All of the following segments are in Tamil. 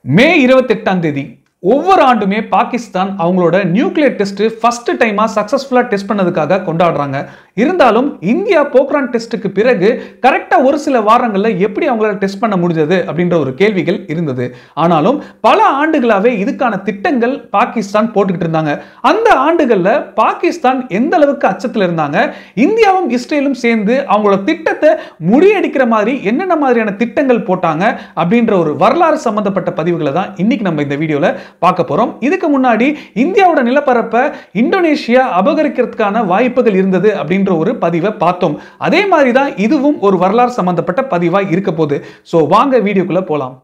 மே இருபத்தெட்டாம் தேதி ஒவ்வொரு ஆண்டுமே பாகிஸ்தான் அவங்களோட நியூக்ளியர் டெஸ்ட் ஃபர்ஸ்ட் டைமா சக்சஸ்ஃபுல்லா டெஸ்ட் பண்ணதுக்காக கொண்டாடுறாங்க இருந்தாலும் இந்தியா போக்ரான் டெஸ்ட்டுக்கு பிறகு கரெக்டா ஒரு சில வாரங்கள்ல எப்படி அவங்களால டெஸ்ட் பண்ண முடிஞ்சது அப்படின்ற ஒரு கேள்விகள் இருந்தது ஆனாலும் பல ஆண்டுகளாவே இதுக்கான திட்டங்கள் பாகிஸ்தான் போட்டுக்கிட்டு இருந்தாங்க அந்த ஆண்டுகள்ல பாகிஸ்தான் எந்த அளவுக்கு அச்சத்தில் இருந்தாங்க இந்தியாவும் இஸ்ரேலும் சேர்ந்து அவங்களோட திட்டத்தை முறியடிக்கிற மாதிரி என்னென்ன மாதிரியான திட்டங்கள் போட்டாங்க அப்படின்ற ஒரு வரலாறு சம்பந்தப்பட்ட பதிவுகளை தான் இன்னைக்கு நம்ம இந்த வீடியோல பார்க்க போறோம் இதுக்கு முன்னாடி இந்தியாவோட நிலப்பரப்பை இந்தோனேஷியா அபகரிக்கிறதுக்கான வாய்ப்புகள் இருந்தது அப்படின்ற ஒரு பதிவை பார்த்தோம் அதே மாதிரி தான் இதுவும் ஒரு வரலாறு சம்பந்தப்பட்ட பதிவா இருக்க போகுது ஸோ வாங்க வீடியோக்குள்ள போலாம்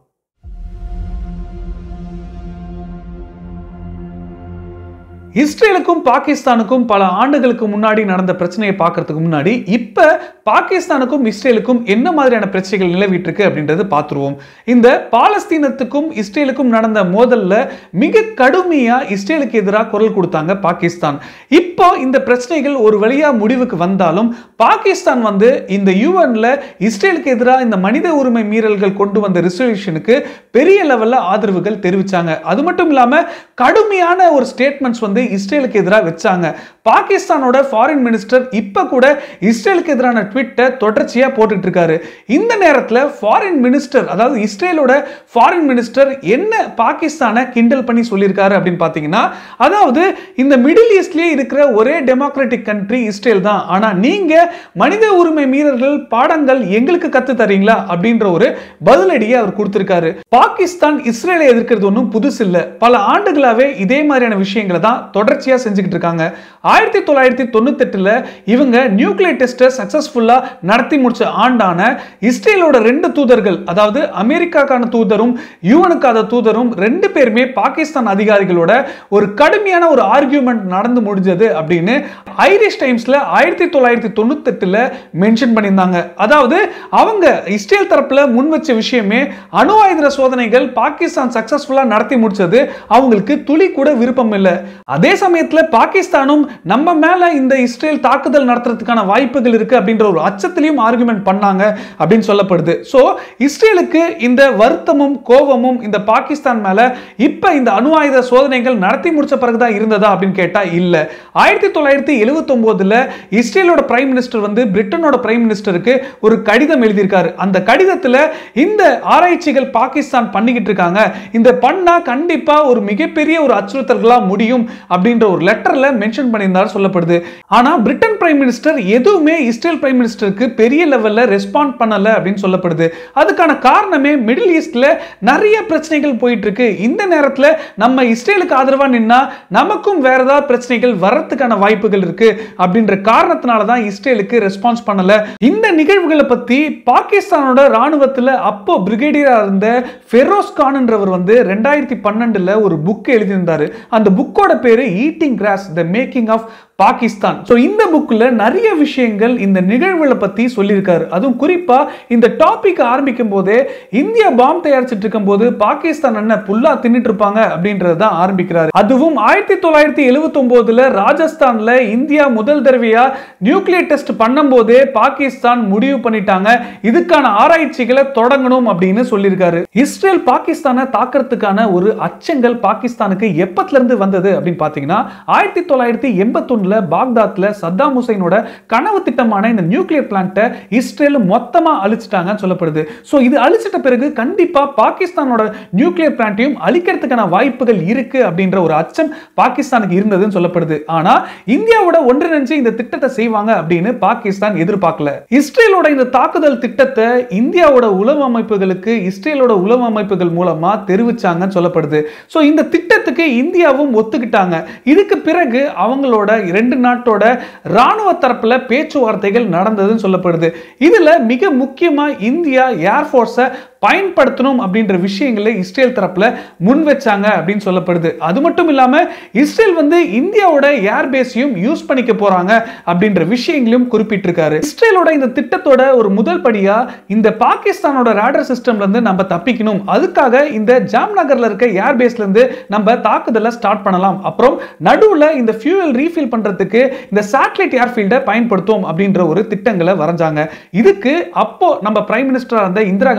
இஸ்ரேலுக்கும் பாகிஸ்தானுக்கும் பல ஆண்டுகளுக்கு முன்னாடி நடந்த பிரச்சனையை பார்க்கறதுக்கு முன்னாடி இப்ப பாகிஸ்தானுக்கும் இஸ்ரேலுக்கும் என்ன மாதிரியான பிரச்சனைகள் நிலவிட்டு இருக்கு அப்படின்றது பார்த்துருவோம் இந்த பாலஸ்தீனத்துக்கும் இஸ்ரேலுக்கும் நடந்த மோதல்ல மிக கடுமையா இஸ்ரேலுக்கு எதிராக குரல் கொடுத்தாங்க பாகிஸ்தான் இப்போ இந்த பிரச்சனைகள் ஒரு வழியா முடிவுக்கு வந்தாலும் பாகிஸ்தான் வந்து இந்த யூஎன்ல இஸ்ரேலுக்கு எதிராக இந்த மனித உரிமை மீறல்கள் கொண்டு வந்த ரெசல்யூஷனுக்கு பெரிய லெவல்ல ஆதரவுகள் தெரிவிச்சாங்க அது மட்டும் இல்லாம கடுமையான ஒரு ஸ்டேட்மெண்ட்ஸ் வந்து இஸ்ரேலுக்கு எதிராக வச்சாங்க பாகிஸ்தானோட ஃபாரின் மினிஸ்டர் இப்ப கூட இஸ்ரேலுக்கு எதிரான ட்விட்டை தொடர்ச்சியா போட்டுட்டு இருக்காரு இந்த நேரத்தில் ஃபாரின் மினிஸ்டர் அதாவது இஸ்ரேலோட ஃபாரின் மினிஸ்டர் என்ன பாகிஸ்தானை கிண்டல் பண்ணி சொல்லியிருக்காரு அப்படின்னு பார்த்தீங்கன்னா அதாவது இந்த மிடில் ஈஸ்ட்லயே இருக்கிற ஒரே டெமோக்ராட்டிக் கண்ட்ரி இஸ்ரேல் தான் ஆனா நீங்க மனித உரிமை மீறல்கள் பாடங்கள் எங்களுக்கு கத்து தரீங்களா அப்படின்ற ஒரு பதிலடியை அவர் கொடுத்திருக்காரு பாகிஸ்தான் இஸ்ரேலை எதிர்க்கிறது ஒன்றும் புதுசு இல்லை பல ஆண்டுகளாவே இதே மாதிரியான விஷயங்களை தான் தொடர்ச்சியா செஞ்சுக்கிட்டு இருக்காங்க ஆயிரத்தி தொள்ளாயிரத்தி தொண்ணூத்தெட்டுல இவங்க நியூக்ளியர் டெஸ்ட்டை சக்சஸ்ஃபுல்லா நடத்தி முடிச்ச ஆண்டான இஸ்ரேலோட ரெண்டு தூதர்கள் அதாவது அமெரிக்காக்கான தூதரும் யூஎனுக்கான தூதரும் ரெண்டு பேருமே பாகிஸ்தான் அதிகாரிகளோட ஒரு கடுமையான ஒரு ஆர்கியூமெண்ட் நடந்து முடிஞ்சது அப்படின்னு ஐரிஷ் டைம்ஸ்ல ஆயிரத்தி தொள்ளாயிரத்தி தொண்ணூத்தெட்டுல மென்ஷன் பண்ணியிருந்தாங்க அதாவது அவங்க இஸ்ரேல் தரப்புல முன் வச்ச விஷயமே அணு ஆயுத சோதனைகள் பாகிஸ்தான் சக்சஸ்ஃபுல்லா நடத்தி முடிச்சது அவங்களுக்கு துளி கூட விருப்பம் இல்லை அதே சமயத்துல பாகிஸ்தானும் நம்ம மேல இந்த இஸ்ரேல் தாக்குதல் நடத்துறதுக்கான வாய்ப்புகள் இருக்கு அப்படின்ற ஒரு அச்சத்திலையும் ஆர்குமெண்ட் பண்ணாங்க அப்படின்னு சொல்லப்படுது ஸோ இஸ்ரேலுக்கு இந்த வருத்தமும் கோபமும் இந்த பாகிஸ்தான் மேல இப்ப இந்த அணு ஆயுத சோதனைகள் நடத்தி முடிச்ச பிறகுதான் இருந்ததா அப்படின்னு கேட்டா இல்ல ஆயிரத்தி தொள்ளாயிரத்தி எழுபத்தி ஒன்பதுல இஸ்ரேலோட பிரைம் மினிஸ்டர் வந்து பிரிட்டனோட பிரைம் மினிஸ்டருக்கு ஒரு கடிதம் எழுதியிருக்காரு அந்த கடிதத்துல இந்த ஆராய்ச்சிகள் பாகிஸ்தான் பண்ணிக்கிட்டு இருக்காங்க இந்த பண்ணா கண்டிப்பா ஒரு மிகப்பெரிய ஒரு அச்சுறுத்தல்களா முடியும் அப்படின்ற ஒரு லெட்டர்ல மென்ஷன் பண்ணியிருந்தாரு சொல்லப்படுது ஆனா பிரிட்டன் பிரைம் மினிஸ்டர் எதுவுமே இஸ்ரேல் பிரைம் மினிஸ்டருக்கு பெரிய லெவல்ல ரெஸ்பாண்ட் பண்ணல அப்படின்னு சொல்லப்படுது அதுக்கான காரணமே மிடில் ஈஸ்ட்ல நிறைய பிரச்சனைகள் போயிட்டு இருக்கு இந்த நேரத்துல நம்ம இஸ்ரேலுக்கு ஆதரவா நின்னா நமக்கும் வேற ஏதாவது பிரச்சனைகள் வர்றதுக்கான வாய்ப்புகள் இருக்கு அப்படின்ற காரணத்தினால தான் இஸ்ரேலுக்கு ரெஸ்பான்ஸ் பண்ணல இந்த நிகழ்வுகளை பத்தி பாகிஸ்தானோட ராணுவத்துல அப்போ பிரிகேடியரா இருந்த ஃபெரோஸ் கான்ன்றவர் வந்து ரெண்டாயிரத்தி பன்னெண்டுல ஒரு புக் எழுதியிருந்தாரு அந்த புக்கோட பேரு eating grass the making of Pakistan so இந்த புக்கில் நிறைய விஷயங்கள் இந்த நிகழ்வுகளை பற்றி சொல்லியிருக்காரு அதுவும் குறிப்பாக இந்த டாபிக் ஆரம்பிக்கும் போதே இந்தியா பாம் தயாரிச்சிட்டு இருக்கும் போது பாகிஸ்தான் என்ன புல்லா தின்னுட்டு இருப்பாங்க அப்படின்றது தான் ஆரம்பிக்கிறாரு அதுவும் ஆயிரத்தி தொள்ளாயிரத்தி எழுபத்தி ஒன்பதுல ராஜஸ்தான்ல இந்தியா முதல் தடவையா நியூக்ளியர் டெஸ்ட் பண்ணும்போதே பாகிஸ்தான் முடிவு பண்ணிட்டாங்க இதுக்கான ஆராய்ச்சிகளை தொடங்கணும் அப்படின்னு சொல்லியிருக்காரு இஸ்ரேல் பாகிஸ்தானை தாக்கிறதுக்கான ஒரு அச்சங்கள் பாகிஸ்தானுக்கு எப்பத்துல இருந்து வந்தது அப்படின்னு பார்த்தீங்கன்னா ஆயிரத்தி தொள்ளாயிரத்தி எண்பத்தொன்னு பாக்தாத்ல சத்தாம் ஹுசைனோட கனவு திட்டமான இந்த நியூக்ளியர் பிளான்ட்டை இஸ்ரேல் மொத்தமா அழிச்சிட்டாங்கன்னு சொல்லப்படுது ஸோ இது அழிச்சிட்ட பிறகு கண்டிப்பா பாகிஸ்தானோட நியூக்ளியர் பிளான்ட்டையும் அழிக்கிறதுக்கான வாய்ப்புகள் இருக்கு அப்படின்ற ஒரு அச்சம் பாகிஸ்தானுக்கு இருந்ததுன்னு சொல்லப்படுது ஆனா இந்தியாவோட ஒன்றிணைஞ்சு இந்த திட்டத்தை செய்வாங்க அப்படின்னு பாகிஸ்தான் எதிர்பார்க்கல இஸ்ரேலோட இந்த தாக்குதல் திட்டத்தை இந்தியாவோட உளவு அமைப்புகளுக்கு இஸ்ரேலோட உளவு அமைப்புகள் மூலமா தெரிவிச்சாங்கன்னு சொல்லப்படுது ஸோ இந்த திட்டத்துக்கு இந்தியாவும் ஒத்துக்கிட்டாங்க இதுக்கு பிறகு அவங்களோட ரெண்டு நாட்டோட ராணுவ தரப்புல பேச்சுவார்த்தைகள் நடந்ததுன்னு சொல்லப்படுது இதுல மிக முக்கியமா இந்தியா ஏர்ஃபோர்ஸை பயன்படுத்தணும் அப்படின்ற விஷயங்களை இஸ்ரேல் தரப்புல முன் வச்சாங்க அப்படின்னு சொல்லப்படுது அது மட்டும் இல்லாம இஸ்ரேல் வந்து இந்தியாவோட ஏர்பேஸையும் யூஸ் பண்ணிக்க போறாங்க அப்படின்ற விஷயங்களையும் குறிப்பிட்டிருக்காரு இஸ்ரேலோட இந்த திட்டத்தோட ஒரு முதல் படியா இந்த பாகிஸ்தானோட ரேடர் சிஸ்டம்ல இருந்து நம்ம தப்பிக்கணும் அதுக்காக இந்த ஜாம்நகர்ல இருக்க ஏர்பேஸ்ல இருந்து நம்ம தாக்குதலை ஸ்டார்ட் பண்ணலாம் அப்புறம் நடுவுல இந்த ஃபியூவல் ரீஃபில் பண்றதுக்கு இந்த சேட்டலைட் ஏர்ஃபீல்டை பயன்படுத்தும் அப்படின்ற ஒரு திட்டங்களை வரைஞ்சாங்க இதுக்கு அப்போ நம்ம பிரைம் மினிஸ்டரா இருந்த இந்திரா காந்தியும்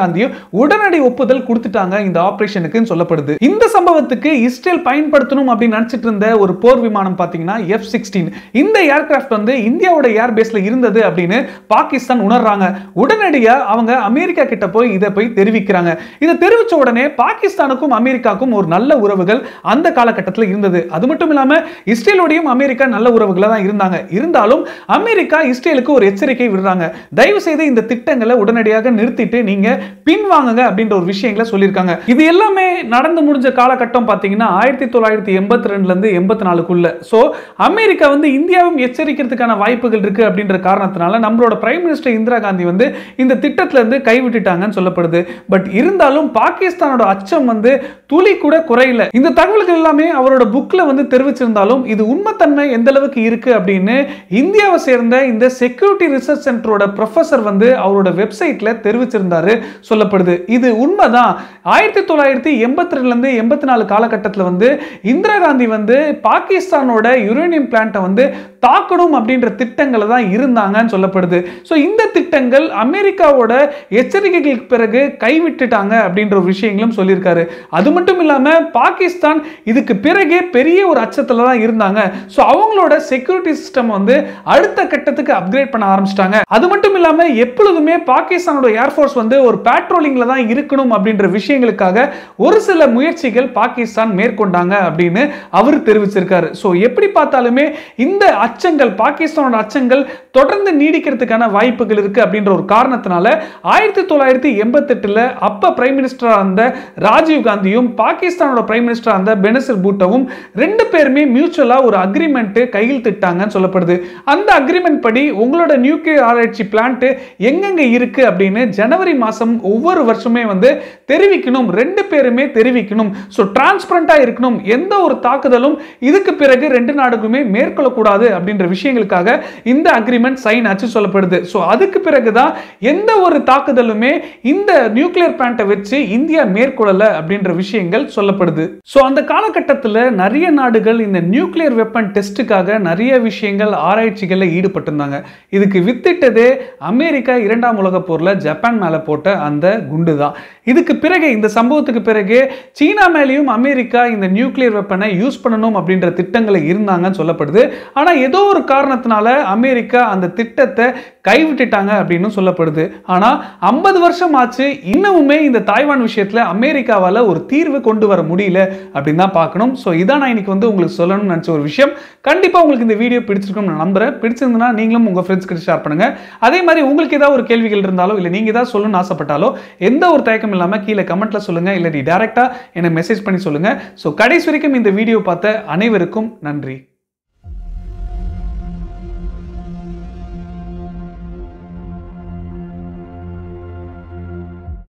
உடனடி ஒப்புதல் கொடுத்துட்டாங்க இந்த ஆபரேஷனுக்கு சொல்லப்படுது இந்த சம்பவத்துக்கு இஸ்ரேல் பயன்படுத்தணும் அப்படின்னு நினைச்சிட்டு இருந்த ஒரு போர் விமானம் பாத்தீங்கன்னா எஃப் சிக்ஸ்டீன் இந்த ஏர்கிராஃப்ட் வந்து இந்தியாவோட ஏர் பேஸ்ல இருந்தது அப்படின்னு பாகிஸ்தான் உணர்றாங்க உடனடியா அவங்க அமெரிக்கா கிட்ட போய் இதை போய் தெரிவிக்கிறாங்க இதை தெரிவிச்ச உடனே பாகிஸ்தானுக்கும் அமெரிக்காவுக்கும் ஒரு நல்ல உறவுகள் அந்த காலகட்டத்தில் இருந்தது அது மட்டும் இல்லாம இஸ்ரேலோடையும் அமெரிக்கா நல்ல உறவுகளா தான் இருந்தாங்க இருந்தாலும் அமெரிக்கா இஸ்ரேலுக்கு ஒரு எச்சரிக்கை விடுறாங்க தயவு செய்து இந்த திட்டங்களை உடனடியாக நிறுத்திட்டு நீங்க பின்வாங்குங்க அப்படின்ற ஒரு விஷயங்களை சொல்லியிருக்காங்க இது எல்லாமே நடந்து முடிஞ்ச காலகட்டம் பார்த்தீங்கன்னா ஆயிரத்தி தொள்ளாயிரத்தி எண்பத்தி ரெண்டுல இருந்து எண்பத்தி நாலுக்குள்ள ஸோ அமெரிக்கா வந்து இந்தியாவும் எச்சரிக்கிறதுக்கான வாய்ப்புகள் இருக்கு அப்படின்ற காரணத்தினால நம்மளோட பிரைம் மினிஸ்டர் இந்திரா காந்தி வந்து இந்த திட்டத்துல இருந்து கைவிட்டுட்டாங்கன்னு சொல்லப்படுது பட் இருந்தாலும் பாகிஸ்தானோட அச்சம் வந்து துளி கூட குறையல இந்த தகவல்கள் எல்லாமே அவரோட புக்ல வந்து தெரிவிச்சிருந்தாலும் இது உண்மைத்தன்மை எந்த அளவுக்கு இருக்கு அப்படின்னு இந்தியாவை சேர்ந்த இந்த செக்யூரிட்டி ரிசர்ச் சென்டரோட ப்ரொஃபசர் வந்து அவரோட வெப்சைட்ல தெரிவிச்சிருந்தாரு சொல்லப்படுது இது உண்மைதான் ஆயிரத்தி தொள்ளாயிரத்தி எண்பத்தி ரெண்டுல இருந்து எண்பத்தி நாலு காலகட்டத்தில் வந்து இந்திரா காந்தி வந்து பாகிஸ்தானோட யுரேனியம் பிளான்ட்டை வந்து தாக்கணும் அப்படின்ற திட்டங்களை தான் இருந்தாங்கன்னு சொல்லப்படுது ஸோ இந்த திட்டங்கள் அமெரிக்காவோட எச்சரிக்கைகளுக்கு பிறகு கைவிட்டுட்டாங்க அப்படின்ற ஒரு விஷயங்களும் சொல்லியிருக்காரு அது மட்டும் இல்லாமல் பாகிஸ்தான் இதுக்கு பிறகே பெரிய ஒரு அச்சத்தில் தான் இருந்தாங்க ஸோ அவங்களோட செக்யூரிட்டி சிஸ்டம் வந்து அடுத்த கட்டத்துக்கு அப்கிரேட் பண்ண ஆரம்பிச்சிட்டாங்க அது மட்டும் இல்லாமல் எப்பொழுதுமே பாகிஸ்தானோட ஏர்ஃபோர்ஸ் வந்து ஒரு பேட்ரோலிங்ல தான் இருக்கணும் அப்படின்ற விஷயங்களுக்காக ஒரு சில முயற்சிகள் பாகிஸ்தான் மேற்கொண்டாங்க அப்படின்னு அவர் தெரிவிச்சிருக்காரு ஸோ எப்படி பார்த்தாலுமே இந்த அச்சங்கள் பாகிஸ்தானோட அச்சங்கள் தொடர்ந்து நீடிக்கிறதுக்கான வாய்ப்புகள் இருக்கு அப்படின்ற ஒரு காரணத்தினால ஆயிரத்தி தொள்ளாயிரத்தி எண்பத்தெட்டுல அப்ப பிரைம் மினிஸ்டரா இருந்த ராஜீவ் காந்தியும் பாகிஸ்தானோட பிரைம் மினிஸ்டரா இருந்த பெனசிர் பூட்டோவும் ரெண்டு பேருமே மியூச்சுவலா ஒரு அக்ரிமெண்ட் கையெழுத்திட்டாங்கன்னு சொல்லப்படுது அந்த அக்ரிமெண்ட் படி உங்களோட நியூக்ளியர் ஆராய்ச்சி பிளான்ட் எங்கெங்க இருக்கு அப்படின்னு ஜனவரி மாசம் ஒவ்வொரு வருஷமே வந்து தெரிவிக்கணும் ரெண்டு பேருமே தெரிவிக்கணும் ஸோ டிரான்ஸ்பரண்டா இருக்கணும் எந்த ஒரு தாக்குதலும் இதுக்கு பிறகு ரெண்டு நாடுகளுமே மேற்கொள்ளக்கூடாது அப்படின்ற விஷயங்களுக்காக இந்த அக்ரிமெண்ட் சைன் ஆச்சு சொல்லப்படுது ஸோ அதுக்கு பிறகுதான் எந்த ஒரு தாக்குதலுமே இந்த நியூக்ளியர் பிளான்ட்டை வச்சு இந்தியா மேற்கொள்ளல அப்படின்ற விஷயங்கள் சொல்லப்படுது ஸோ அந்த காலகட்டத்தில் நிறைய நாடுகள் இந்த நியூக்ளியர் வெப்பன் டெஸ்ட்டுக்காக நிறைய விஷயங்கள் ஆராய்ச்சிகளில் ஈடுபட்டிருந்தாங்க இதுக்கு வித்திட்டதே அமெரிக்கா இரண்டாம் உலக போரில் ஜப்பான் மேலே போட்ட அந்த குண்டு தான் இதுக்கு பிறகு இந்த சம்பவத்துக்கு பிறகு சீனா மேலேயும் அமெரிக்கா இந்த நியூக்ளியர் வெப்பனை யூஸ் பண்ணணும் அப்படின்ற திட்டங்களை இருந்தாங்கன்னு சொல்லப்படுது ஆனால் ஏதோ ஒரு காரணத்தினால அமெரிக்கா அந்த திட்டத்தை கைவிட்டுட்டாங்க அப்படின்னு சொல்லப்படுது ஆனால் ஐம்பது வருஷம் ஆச்சு இன்னமுமே இந்த தாய்வான் விஷயத்தில் அமெரிக்காவால் ஒரு தீர்வு கொண்டு வர முடியல அப்படின்னு தான் பார்க்கணும் ஸோ இதான் நான் இன்னைக்கு வந்து உங்களுக்கு சொல்லணும்னு நினச்ச ஒரு விஷயம் கண்டிப்பாக உங்களுக்கு இந்த வீடியோ பிடிச்சிருக்கும்னு நான் நம்புறேன் பிடிச்சிருந்தனா நீங்களும் உங்கள் ஃப்ரெண்ட்ஸ் கிட்ட ஷேர் பண்ணுங்க அதே மாதிரி உங்களுக்கு ஏதாவது ஒரு கேள்விகள் இருந்தாலோ இல்லை நீங்கள் ஏதாவது சொல்லணும்னு ஆசைப்பட்டாலோ எந்த ஒரு தயக்கம் இல்லாமல் கீழே கமெண்ட்ல சொல்லுங்க இல்லாட்டி டேரெக்டாக என்னை மெசேஜ் பண்ணி சொல்லுங்க ஸோ கடைசி வரைக்கும் இந்த வீடியோ பார்த்த அனைவருக்கும் நன்றி